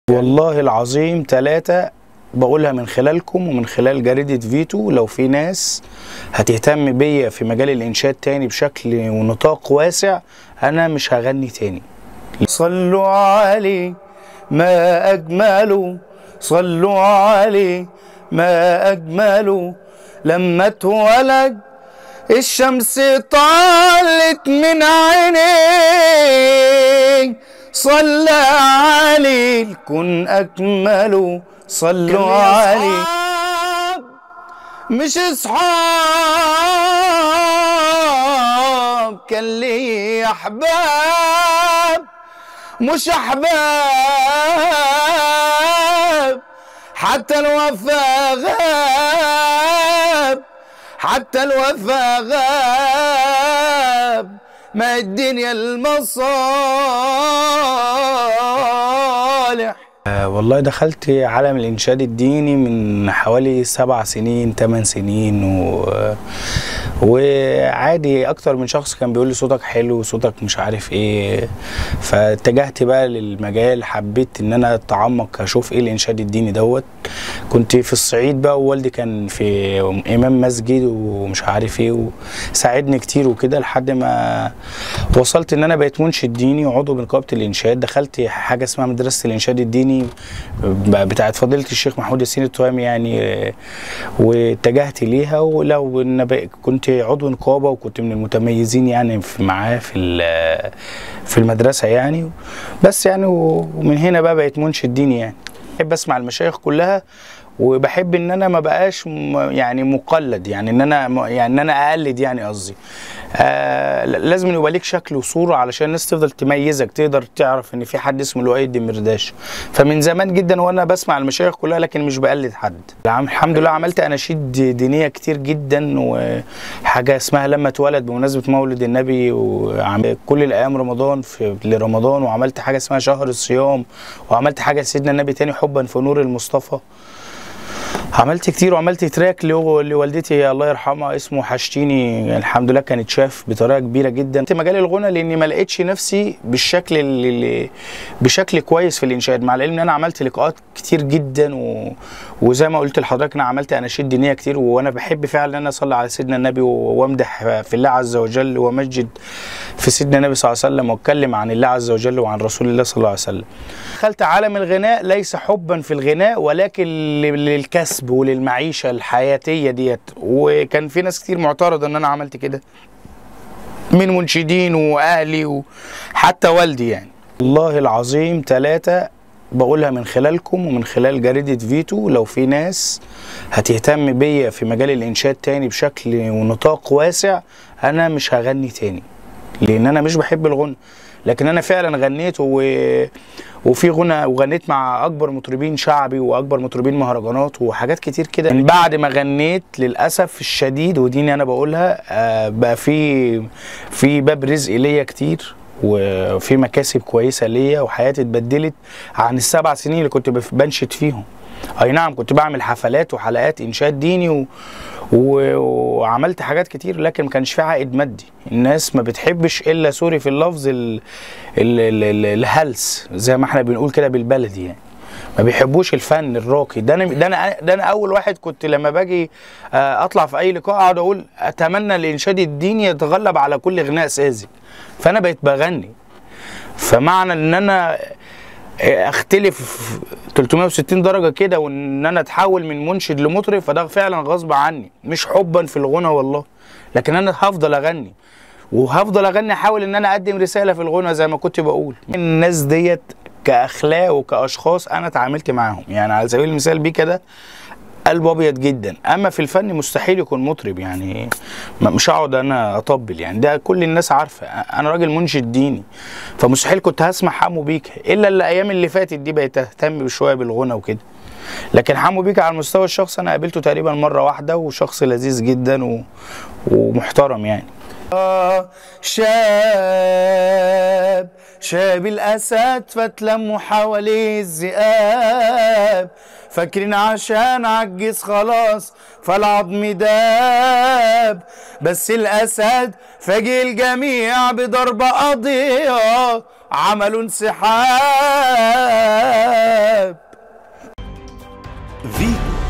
والله العظيم ثلاثة بقولها من خلالكم ومن خلال جريدة فيتو لو في ناس هتهتم بيا في مجال الإنشاد تاني بشكل ونطاق واسع أنا مش هغني تاني صلوا عليه ما أجمله صلوا عليه ما أجمله لما اتولد الشمس طالت من عينيه صلى عليه الكون أكمله صلوا عليه مش اصحاب كان لي احباب مش احباب حتى الوفا غاب حتى الوفا غاب ما الدنيا المصالح آه والله دخلت عالم الإنشاد الديني من حوالي سبع سنين ثمان سنين و... وعادي أكتر من شخص كان بيقول لي صوتك حلو صوتك مش عارف إيه فاتجهت بقى للمجال حبيت إن أنا أتعمق أشوف إيه الإنشاد الديني دوت كنت في الصعيد بقى ووالدي كان في إمام مسجد ومش عارف إيه وساعدني كتير وكده لحد ما وصلت إن أنا بقيت منشد ديني وعضو بنقابة الإنشاد دخلت حاجة اسمها مدرسة الإنشاد الديني بتاعت فضيلة الشيخ محمود ياسين التوامي يعني واتجهت ليها ولو إن كنت عضو نقابة وكنت من المتميزين يعني في معاه في في المدرسة يعني بس يعني ومن هنا بقى بقيت منشد ديني يعني بحب اسمع المشايخ كلها وبحب ان انا ما بقاش يعني مقلد يعني ان انا يعني ان انا اقلد يعني قصدي آه لازم يبقى ليك شكل وصوره علشان الناس تفضل تميزك تقدر تعرف ان في حد اسمه لؤي الدمرداش فمن زمان جدا وانا بسمع المشايخ كلها لكن مش بقلد حد الحمد لله عملت اناشيد دينيه كتير جدا وحاجه اسمها لما اتولد بمناسبه مولد النبي وكل الايام رمضان في لرمضان وعملت حاجه اسمها شهر الصيام وعملت حاجه لسيدنا النبي تاني حبا في نور المصطفى عملت كتير وعملت تراك لوالدتي الله يرحمها اسمه حشتيني الحمد لله كانت شاف بطريقه كبيره جدا في مجال الغنى لاني ما لقيتش نفسي بالشكل اللي بشكل كويس في الانشاد مع العلم ان انا عملت لقاءات كتير جدا و... وزي ما قلت لحضرتك انا عملت اناشيد دينيه كتير وانا بحب فعلا ان انا اصلي على سيدنا النبي وامدح في الله عز وجل وامجد في سيدنا النبي صلى الله عليه وسلم واتكلم عن الله عز وجل وعن رسول الله صلى الله عليه وسلم دخلت عالم الغناء ليس حبا في الغناء ولكن للكسب وللمعيشه الحياتيه ديت وكان في ناس كتير معترضه ان انا عملت كده من منشدين واهلي وحتى والدي يعني والله العظيم ثلاثه بقولها من خلالكم ومن خلال جريدة فيتو لو في ناس هتهتم بيا في مجال الإنشاد تاني بشكل ونطاق واسع أنا مش هغني تاني لأن أنا مش بحب الغنى لكن أنا فعلا غنيت و... وفي غنى وغنيت مع أكبر مطربين شعبي وأكبر مطربين مهرجانات وحاجات كتير كده من بعد ما غنيت للأسف الشديد وديني أنا بقولها آه بقى في في باب رزق ليا كتير وفي مكاسب كويسه ليا وحياتي اتبدلت عن السبع سنين اللي كنت بنشد فيهم اي نعم كنت بعمل حفلات وحلقات انشاد ديني و... و... وعملت حاجات كتير لكن ما كانش في عائد مادي الناس ما بتحبش الا سوري في اللفظ ال... ال... ال... ال... الهلس زي ما احنا بنقول كده بالبلدي يعني ما بيحبوش الفن الراقي ده انا ده انا ده انا اول واحد كنت لما باجي اطلع في اي لقاء اقعد اقول اتمنى الانشاد الديني يتغلب على كل غناء ساذج فانا بقيت بغني فمعنى ان انا اختلف 360 درجه كده وان انا اتحول من منشد لمطرب فده فعلا غصب عني مش حبا في الغنى والله لكن انا هفضل اغني وهفضل اغني احاول ان انا اقدم رساله في الغنى زي ما كنت بقول الناس ديت كاخلاق وكاشخاص انا اتعاملت معاهم يعني على سبيل المثال بيكا ده قلب ابيض جدا اما في الفن مستحيل يكون مطرب يعني مش هقعد انا اطبل يعني ده كل الناس عارفه انا راجل منشد ديني فمستحيل كنت هسمع حمو بيكا الا الايام اللي فاتت دي بقيت اهتم شويه بالغنى وكده لكن حمو بيكا على المستوى الشخصي انا قابلته تقريبا مره واحده وشخص لذيذ جدا و... ومحترم يعني شاب شاب الأسد فتلموا حواليه الذئاب فاكرين عشان عجز خلاص فالعظم داب بس الأسد فاجئ الجميع بضربة قاضية عملوا انسحاب فيتو